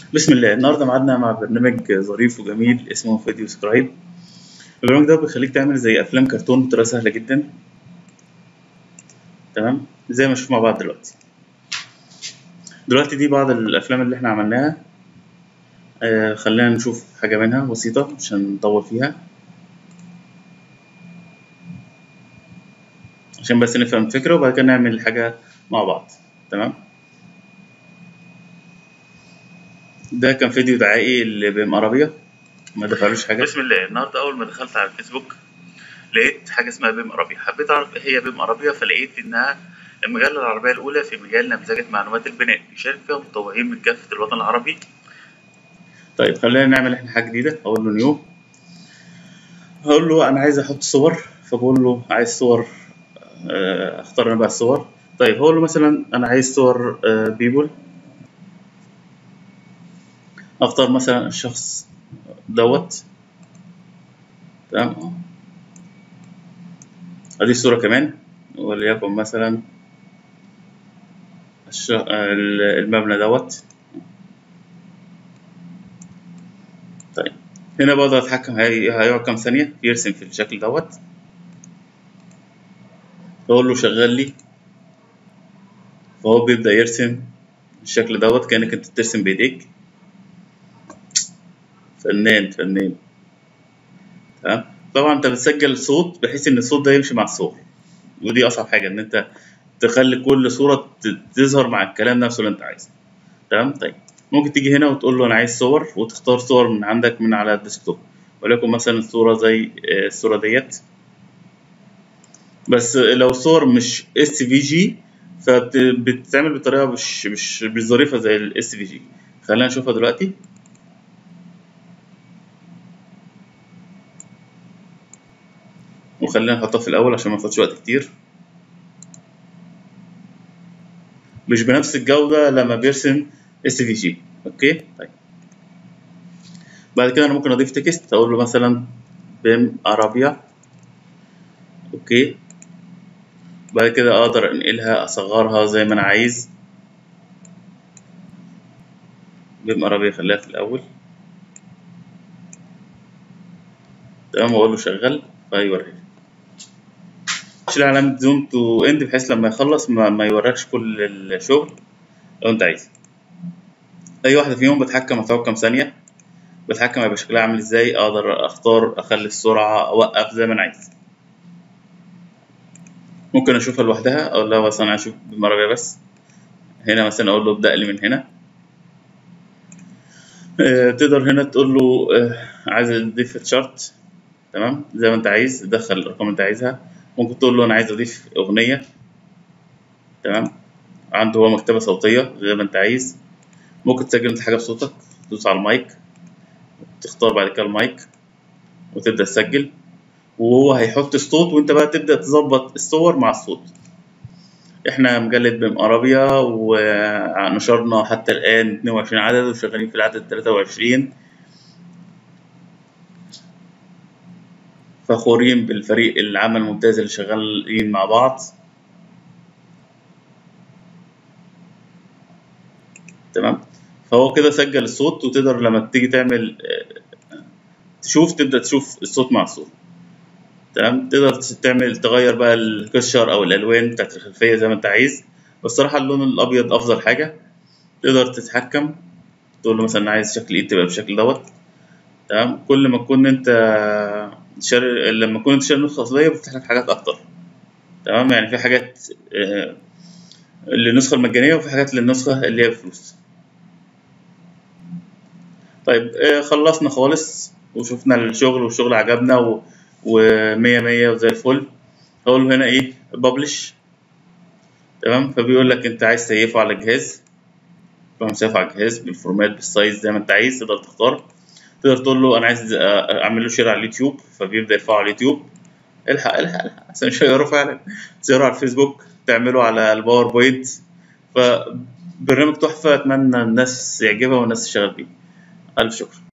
بسم الله النهارده معادنا مع برنامج ظريف وجميل اسمه فيديو سكرايب البرنامج ده بيخليك تعمل زي افلام كرتون بطريقه سهله جدا تمام زي ما نشوف مع بعض دلوقتي دلوقتي دي بعض الافلام اللي احنا عملناها آه خلينا نشوف حاجه منها بسيطه مش هنطول فيها عشان بس نفهم الفكره وبعد كده نعمل حاجه مع بعض تمام ده كان فيديو دعائي لبيم عربية ما دفعلوش حاجة بسم الله النهاردة أول ما دخلت على الفيسبوك لقيت حاجة اسمها بيم عربية حبيت أعرف إيه هي بيم عربية فلقيت إنها المجلة العربية الأولى في مجال نمذجة معلومات البناء بيشارك فيها مطوعين من كافة الوطن العربي طيب خلينا نعمل إحنا حاجة جديدة أقول له نيو هقول له أنا عايز أحط صور فبقول له عايز صور أختار أنا بقى الصور طيب هقول له مثلا أنا عايز صور بيبول اختار مثلا الشخص دوت تمام ادي الصورة كمان وليكن مثلا الش... المبنى دوت طيب هنا بقدر اتحكم هي... هيقعد كام ثانية يرسم في الشكل دوت بقول له شغل لي فهو بيبدأ يرسم الشكل دوت كأنك انت بترسم بايديك فنان فنان تمام طبعا انت بتسجل صوت بحيث ان الصوت ده يمشي مع الصور ودي اصعب حاجه ان انت تخلي كل صوره تظهر مع الكلام نفسه اللي انت عايزه تمام طيب ممكن تيجي هنا وتقول له انا عايز صور وتختار صور من عندك من على الديسكتوب وليكن مثلا الصوره زي الصوره ديت بس لو الصور مش اس في جي فبتتعمل بطريقه مش مش مش ظريفه زي الاس في جي خلينا نشوفها دلوقتي وخلينا نحطها في الأول عشان ما ناخدش وقت كتير مش بنفس الجودة لما بيرسم اس في جي اوكي طيب بعد كده انا ممكن اضيف تكست اقول له مثلا بيم عربية اوكي بعد كده اقدر انقلها اصغرها زي ما انا عايز بيم عربية خليها في الاول تمام واقول له شغل فيوريني شيل علامة زوم تو اند بحيث لما يخلص ما, ما يوريكش كل الشغل لو انت عايز اي واحدة فيهم بتحكم هتقعد كام ثانية بتحكم هيبقى شكلها عامل ازاي اقدر اختار اخلي السرعة اوقف زي ما انا عايز ممكن اشوفها لوحدها اقول لها مثلا اشوف بالمرة بس هنا مثلا اقول له ابدأ لي من هنا اه تقدر هنا تقول له اه عايز اضيف تشارت تمام زي ما انت عايز تدخل الارقام اللي انت عايزها ممكن تقول له انا عايز اضيف اغنيه تمام عنده هو مكتبه صوتيه زي ما انت عايز ممكن تسجل انت حاجه بصوتك تدوس على المايك تختار بعد كده المايك وتبدا تسجل وهو هيحط الصوت وانت بقى تبدا تظبط الصور مع الصوت احنا مجلة بيم عربية ونشرنا حتى الآن 22 عدد وشغالين في العدد 23 فخورين بالفريق العمل الممتاز اللي شغالين مع بعض تمام فهو كده سجل الصوت وتقدر لما تيجي تعمل تشوف تبدا تشوف الصوت مع الصوت تمام تقدر تعمل تغير بقى الكشر او الالوان بتاعت الخلفيه زي ما انت عايز والصراحه اللون الابيض افضل حاجه تقدر تتحكم تقول له مثلا عايز شكل ايد تبقى بالشكل دوت تمام كل ما تكون انت شر... لما تكون انت شاري نسخة أصلية بيفتح لك حاجات أكتر تمام يعني في حاجات آه... للنسخة المجانية وفي حاجات للنسخة اللي هي بفلوس طيب آه خلصنا خالص وشفنا الشغل والشغل عجبنا و... ومية مية وزي الفل هقول له هنا ايه ببلش تمام فبيقول لك انت عايز تسيفه على الجهاز فمسافه على الجهاز بالفورمات بالسايز زي ما انت عايز تقدر تختار تقدر تقول له انا عايز اعمل له شير على اليوتيوب فبيبدا يرفعه على اليوتيوب الحق الحق الحق عشان يشيره فعلا تشيره على الفيسبوك تعمله على الباوربوينت فبرنامج تحفه اتمنى الناس يعجبها والناس تشتغل بيه الف شكر